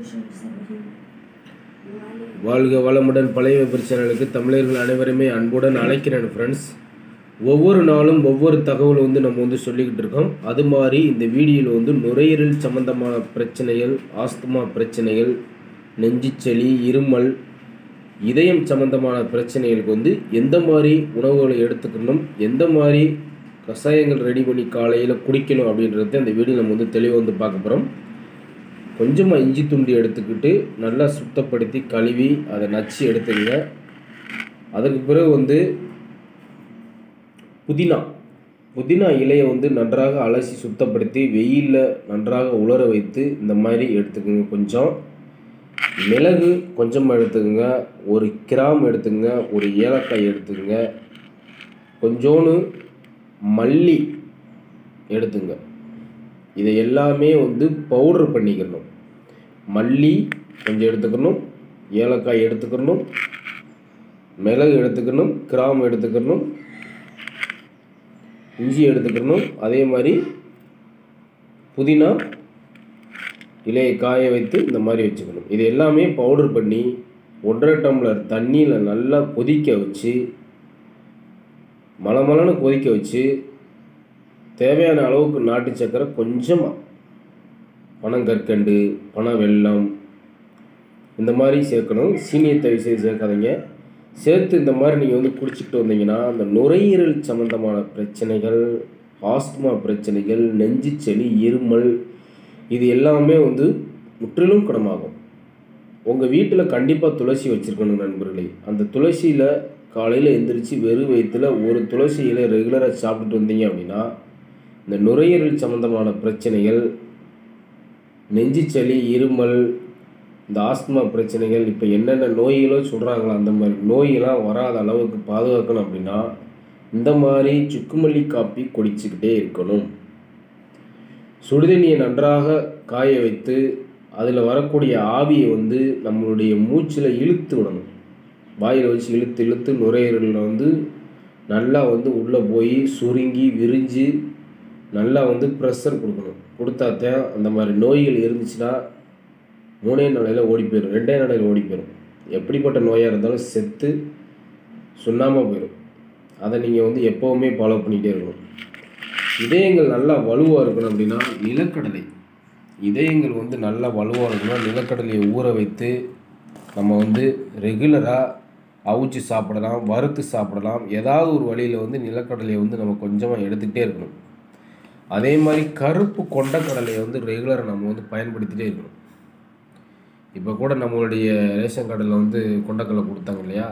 வாழ்க வளமுடன் பழைய பிரச்சனைகளுக்கு தமிழர்கள் அனைவருமே அன்புடன் அழைக்கிறேன் ஃப்ரெண்ட்ஸ் ஒவ்வொரு நாளும் ஒவ்வொரு தகவல் வந்து நம்ம வந்து சொல்லிக்கிட்டு இருக்கோம் அது மாதிரி இந்த வீடியோவில் வந்து நுரையீரல் சம்பந்தமான பிரச்சனைகள் ஆஸ்துமா பிரச்சனைகள் நெஞ்சுச்சளி இருமல் இதயம் சம்பந்தமான பிரச்சனைகளுக்கு வந்து எந்த மாதிரி உணவுகளை எடுத்துக்கணும் எந்த மாதிரி கஷாயங்கள் ரெடி பண்ணி காலையில் குடிக்கணும் அப்படின்றத இந்த வீடியோ நம்ம வந்து தெளிவாக வந்து பார்க்க போகிறோம் கொஞ்சமாக இஞ்சி துண்டி எடுத்துக்கிட்டு நல்லா சுத்தப்படுத்தி கழுவி அதை நச்சு எடுத்துக்கங்க அதற்கு பிறகு வந்து புதினா புதினா இலையை வந்து நன்றாக அலசி சுத்தப்படுத்தி வெயிலில் நன்றாக உலர வைத்து இந்த மாதிரி எடுத்துக்கோங்க கொஞ்சம் மிளகு கொஞ்சமாக எடுத்துக்கோங்க ஒரு கிராம் எடுத்துக்கங்க ஒரு ஏலக்காய் எடுத்துக்கங்க கொஞ்சோண்டு மல்லி எடுத்துங்க இதை எல்லாமே வந்து பவுடர் பண்ணிக்கணும் மல்லி கொஞ்சம் எடுத்துக்கணும் ஏலக்காய் எடுத்துக்கணும் மிளகு எடுத்துக்கணும் கிராம் எடுத்துக்கணும் இஞ்சி எடுத்துக்கணும் அதே மாதிரி புதினா இலையை காய வைத்து இந்த மாதிரி வச்சுக்கணும் இது எல்லாமே பவுடர் பண்ணி ஒன்றரை டம்ளர் தண்ணியில் நல்லா கொதிக்க வச்சு மலமலன்னு கொதிக்க வச்சு தேவையான அளவுக்கு நாட்டு சக்கரை கொஞ்சமாக பனங்கற்கண்டு பனை வெல்லம் இந்த மாதிரி சேர்க்கணும் சீனியை தயவு செய்து சேர்க்காதீங்க சேர்த்து இந்த மாதிரி நீங்கள் வந்து குடிச்சிட்டு வந்தீங்கன்னா அந்த நுரையீரல் சம்மந்தமான பிரச்சனைகள் ஆஸ்துமா பிரச்சனைகள் நெஞ்சு சளி இருமல் இது எல்லாமே வந்து முற்றிலும் குணமாகும் உங்கள் வீட்டில் கண்டிப்பாக துளசி வச்சுருக்கணும் நண்பர்களே அந்த துளசியில் காலையில் எந்திரிச்சு வெறும் வயிற்றில் ஒரு துளசி இலை ரெகுலராக சாப்பிட்டுட்டு வந்தீங்க அப்படின்னா இந்த நுரையீரல் சம்மந்தமான பிரச்சனைகள் நெஞ்சு சளி இருமல் இந்த ஆஸ்துமா பிரச்சனைகள் இப்போ என்னென்ன நோய்களோ சொல்கிறாங்களோ அந்த மாதிரி நோயெல்லாம் வராத அளவுக்கு பாதுகாக்கணும் அப்படின்னா இந்த மாதிரி சுக்குமல்லி காப்பி குடிச்சுக்கிட்டே இருக்கணும் சுடுதண்ணியை நன்றாக காய வைத்து அதில் வரக்கூடிய ஆவியை வந்து நம்மளுடைய மூச்சில் இழுத்து விடணும் வாயில் வச்சு இழுத்து இழுத்து நுரையீரலில் வந்து நல்லா வந்து உள்ளே போய் சுருங்கி விரிஞ்சு நல்லா வந்து ப்ரெஷர் கொடுக்கணும் கொடுத்தாத்தான் அந்த மாதிரி நோய்கள் இருந்துச்சுன்னா மூணே நாளையில் ஓடி போயிடும் ரெண்டே நாளையில் ஓடி போயிடும் எப்படிப்பட்ட நோயாக இருந்தாலும் செத்து சுண்ணாமல் போயிடும் அதை நீங்கள் வந்து எப்போவுமே ஃபாலோ பண்ணிகிட்டே இருக்கணும் இதயங்கள் நல்லா வலுவாக இருக்கணும் அப்படின்னா நிலக்கடலை இதயங்கள் வந்து நல்லா வலுவாக இருக்கணும் நிலக்கடலையை ஊற வைத்து நம்ம வந்து ரெகுலராக அவிச்சு சாப்பிடலாம் வறுத்து சாப்பிடலாம் ஏதாவது ஒரு வழியில் வந்து நிலக்கடலையை வந்து நம்ம கொஞ்சமாக எடுத்துக்கிட்டே இருக்கணும் அதே மாதிரி கருப்பு கொண்டக்கடலையை வந்து ரெகுலராக நம்ம வந்து பயன்படுத்திகிட்டே இருக்கணும் இப்போ கூட நம்மளுடைய ரேஷன் கடையில் வந்து கொண்டக்கடலை கொடுத்தாங்க இல்லையா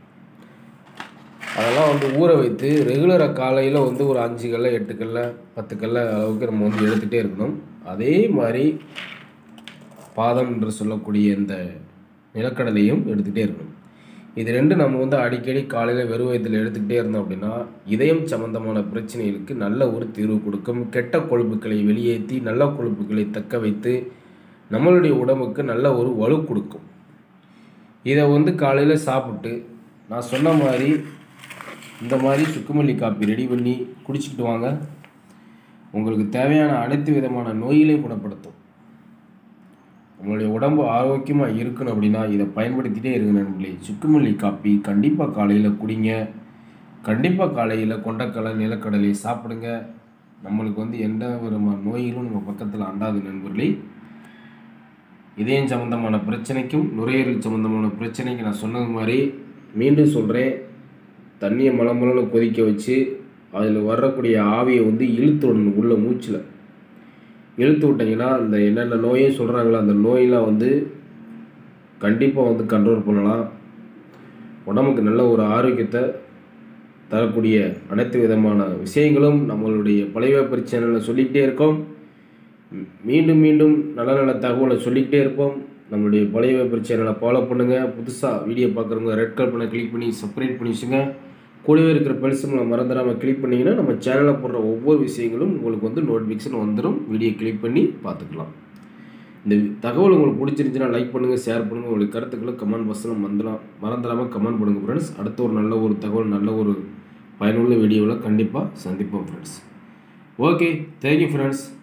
அதெல்லாம் வந்து ஊற வைத்து ரெகுலராக காலையில் வந்து ஒரு அஞ்சு கல்ல எட்டு கல்ல பத்து கல்ல அளவுக்கு நம்ம வந்து எடுத்துகிட்டே இருக்கணும் அதே மாதிரி பாதம் என்று சொல்லக்கூடிய இந்த நிலக்கடலையும் எடுத்துகிட்டே இருக்கணும் இது ரெண்டு நம்ம வந்து அடிக்கடி காலையில் வெறும் வயத்தில் எடுத்துக்கிட்டே இருந்தோம் அப்படின்னா இதயம் சம்பந்தமான பிரச்சனைகளுக்கு நல்ல ஒரு தீர்வு கொடுக்கும் கெட்ட கொழுப்புக்களை வெளியேற்றி நல்ல கொழுப்புக்களை தக்க வைத்து நம்மளுடைய உடம்புக்கு நல்ல ஒரு வலு கொடுக்கும் இதை வந்து காலையில் சாப்பிட்டு நான் சொன்ன மாதிரி இந்த மாதிரி சுக்குமல்லி காப்பி ரெடி பண்ணி குடிச்சிக்கிட்டு வாங்க உங்களுக்கு தேவையான அனைத்து விதமான நோய்களையும் குணப்படுத்தும் உங்களுடைய உடம்பு ஆரோக்கியமாக இருக்கணும் அப்படின்னா இதை பயன்படுத்திகிட்டே இருங்க நண்பர்களே சுக்குமல்லி காப்பி கண்டிப்பாக காலையில் குடிங்க கண்டிப்பாக காலையில் கொண்டக்கடலை நிலக்கடலை சாப்பிடுங்க நம்மளுக்கு வந்து எந்த விதமான நோய்களும் நம்ம பக்கத்தில் அண்டாது நண்பர்களே இதயம் சம்மந்தமான பிரச்சனைக்கும் நுரையீரல் சம்மந்தமான பிரச்சனைக்கு நான் சொன்னது மாதிரி மீண்டும் சொல்கிறேன் தண்ணியை மலமலன்னு கொதிக்க வச்சு அதில் வரக்கூடிய ஆவியை வந்து இழுத்து விடணும் உள்ள மூச்சில் இழுத்து விட்டிங்கன்னா அந்த என்னென்ன நோயும் சொல்கிறாங்களோ அந்த நோயெலாம் வந்து கண்டிப்பாக வந்து கண்ட்ரோல் பண்ணலாம் உடம்புக்கு நல்ல ஒரு ஆரோக்கியத்தை தரக்கூடிய அனைத்து விதமான விஷயங்களும் நம்மளுடைய பழைய பிரச்சனையில் சொல்லிக்கிட்டே இருக்கோம் மீண்டும் மீண்டும் நல்ல நல்ல தகவலை சொல்லிக்கிட்டே இருப்போம் நம்மளுடைய பழைய பிரச்சனைகளை ஃபாலோ பண்ணுங்கள் புதுசாக வீடியோ பார்க்குறவங்க ரெட் கலர் பண்ண கிளிக் பண்ணி சப்ஸ்கிரைப் பண்ணி வச்சுங்க கூடவே இருக்கிற பெல்ஸுங்களை மறந்துடாமல் கிளிக் பண்ணிங்கன்னா நம்ம சேனலில் போடுற ஒவ்வொரு விஷயங்களும் உங்களுக்கு வந்து நோட்டிஃபிகேஷன் வந்துடும் வீடியோ கிளிக் பண்ணி பார்த்துக்கலாம் இந்த தகவல் உங்களுக்கு பிடிச்சிருந்துச்சுன்னா லைக் பண்ணுங்கள் ஷேர் பண்ணுங்கள் உங்களுக்கு கருத்துக்களை கமெண்ட் பாக்ஸில் மறந்துடலாம் மறந்துடாமல் கமெண்ட் பண்ணுங்கள் ஃப்ரெண்ட்ஸ் அடுத்த ஒரு நல்ல ஒரு தகவல் நல்ல ஒரு பயனுள்ள வீடியோவில் கண்டிப்பாக சந்திப்போம் ஃப்ரெண்ட்ஸ் ஓகே தேங்க்யூ ஃப்ரெண்ட்ஸ்